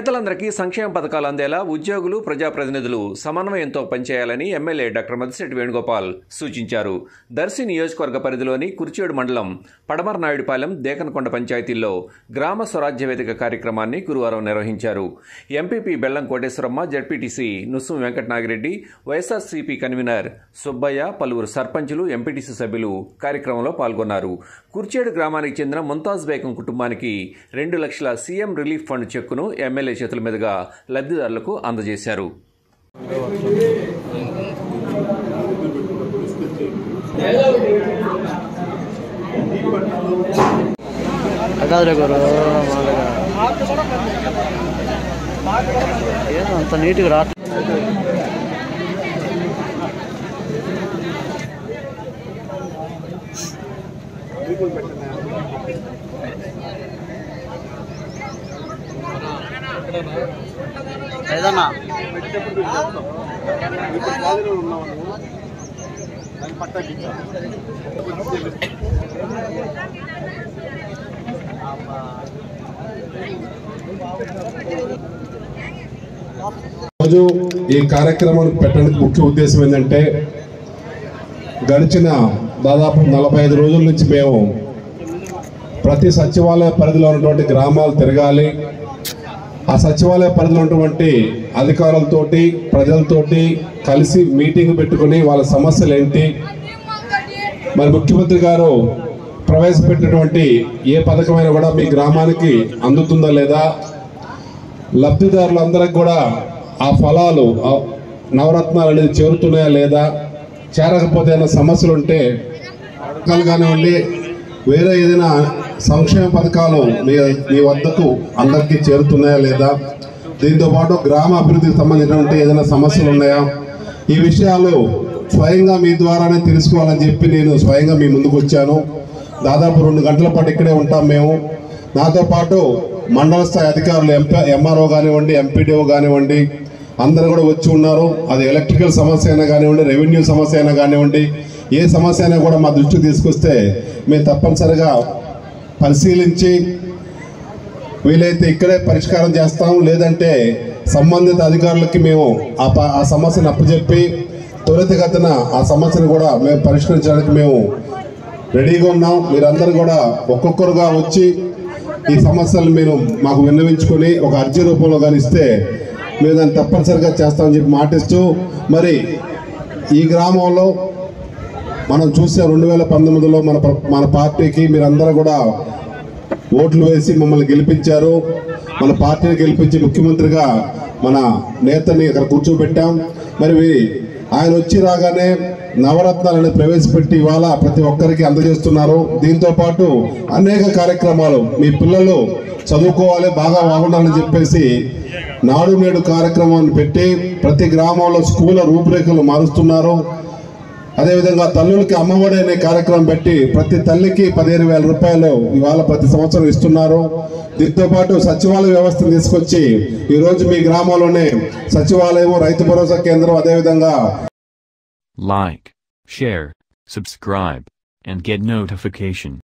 పేదలందరికీ సంక్షేమ పథకాలు అందేలా ఉద్యోగులు ప్రజాప్రతినిధులు సమన్వయంతో పనిచేయాలని ఎమ్మెల్యే డాక్టర్ మదిశెట్టి వేణుగోపాల్ సూచించారు దర్శి నియోజకవర్గ పరిధిలోని కుర్చేడు మండలం పడమరనాయుడుపాలెం దేకనకొండ పంచాయతీల్లో గ్రామ స్వరాజ్య వేదిక కార్యక్రమాన్ని గురువారం నిర్వహించారు MPP Bellam Koteswaramma ZPTC Nussu Venkatanagireddy YSRCP convener Subbaiah పలువురు సర్పంచులు ఎంపీటీసీ సభ్యులు కార్యక్రమంలో పాల్గొన్నారు కుర్చేడు గ్రామానికి చెందిన ముంతాజ్ బేగం కుటుంబానికి రెండు లక్షల సీఎం రిలీఫ్ ఫండ్ చెక్కును ఎమ్మెల్యే చేతుల మీదుగా లబ్ధిదారులకు అందజేశారు అగాదులే గురు మామూలుగా ఏదో అంత నీట్గా రా ఏదన్నా రోజు ఈ కార్యక్రమాన్ని పెట్టడానికి ముఖ్య ఉద్దేశం ఏంటంటే గడిచిన దాదాపు నలభై ఐదు రోజుల నుంచి మేము ప్రతి సచివాలయ పరిధిలో ఉన్నటువంటి గ్రామాలు తిరగాలి ఆ సచివాలయ పరిధిలో ఉన్నటువంటి అధికారులతోటి ప్రజలతోటి కలిసి మీటింగ్ పెట్టుకుని వాళ్ళ సమస్యలు ఏంటి మరి ముఖ్యమంత్రి గారు ప్రవేశపెట్టినటువంటి ఏ పథకమైనా కూడా మీ గ్రామానికి అందుతుందా లేదా లబ్ధిదారులందరికి కూడా ఆ ఫలాలు ఆ నవరత్నాలు అనేది చేరుతున్నాయా లేదా చేరకపోతే ఏమైనా సమస్యలు ఉంటే పథకాలు కానివ్వండి వేరే ఏదైనా సంక్షేమ పథకాలు మీ మీ వద్దకు అందరికీ చేరుతున్నాయా లేదా దీంతో పాటు గ్రామ అభివృద్ధికి సంబంధించినటువంటి ఏదైనా సమస్యలు ఉన్నాయా ఈ విషయాలు స్వయంగా మీ ద్వారానే తెలుసుకోవాలని చెప్పి నేను స్వయంగా మీ ముందుకు వచ్చాను దాదాపు రెండు గంటల పాటు ఇక్కడే ఉంటాం మేము నాతో పాటు మండల స్థాయి అధికారులు ఎంపీ ఎంఆర్ఓ కానివ్వండి ఎంపీడీఓ కానివ్వండి అందరూ కూడా వచ్చి ఉన్నారు అది ఎలక్ట్రికల్ సమస్య అయినా కానివ్వండి రెవెన్యూ సమస్య అయినా కానివ్వండి ఏ సమస్య అయినా కూడా మా దృష్టికి తీసుకొస్తే మేము తప్పనిసరిగా పరిశీలించి వీలైతే ఇక్కడే పరిష్కారం చేస్తాం లేదంటే సంబంధిత అధికారులకి మేము ఆ ప- ఆ సమస్యను అప్పచెప్పి త్వరితగతిన ఆ సమస్యను కూడా మేము పరిష్కరించడానికి మేము రెడీగా ఉన్నాం మీరందరూ కూడా ఒక్కొక్కరుగా వచ్చి ఈ సమస్యలు మీరు మాకు విన్నవించుకొని ఒక అర్జీ రూపంలో కానీ ఇస్తే మేము దాన్ని తప్పనిసరిగా చేస్తామని చెప్పి మాటిస్తూ మరి ఈ గ్రామంలో మనం చూసే రెండు వేల పంతొమ్మిదిలో మన ప్ర- మన పార్టీకి మీరందరూ కూడా ఓట్లు వేసి మమ్మల్ని గెలిపించారు మన పార్టీని గెలిపించి ముఖ్యమంత్రిగా మన నేతని ఇక్కడ కూర్చోబెట్టాం మరి వీ- ఆయన వచ్చి రాగానే నవరత్నాలను ప్రవేశపెట్టి ఇవాళ ప్రతి ఒక్కరికి అందజేస్తున్నారు దీంతో పాటు అనేక కార్యక్రమాలు మీ పిల్లలు చదువుకోవాలి బాగా బాగుండాలని చెప్పేసి నాడు నేడు కార్యక్రమాన్ని పెట్టి ప్రతి గ్రామంలో స్కూల్ రూపురేఖలు మారుస్తున్నారు అదేవిధంగా తల్లులకి అమ్మఒడి అనే కార్యక్రమం పెట్టి ప్రతి తల్లికి పదిహేను వేల రూపాయలు ఇవాళ ప్రతి సంవత్సరం ఇస్తున్నారు దీంతో పాటు సచివాలయ వ్యవస్థను తీసుకొచ్చి ఈ రోజు మీ గ్రామంలోనే సచివాలయం రైతు భరోసా కేంద్రం అదేవిధంగా Like, share, subscribe, and get notification.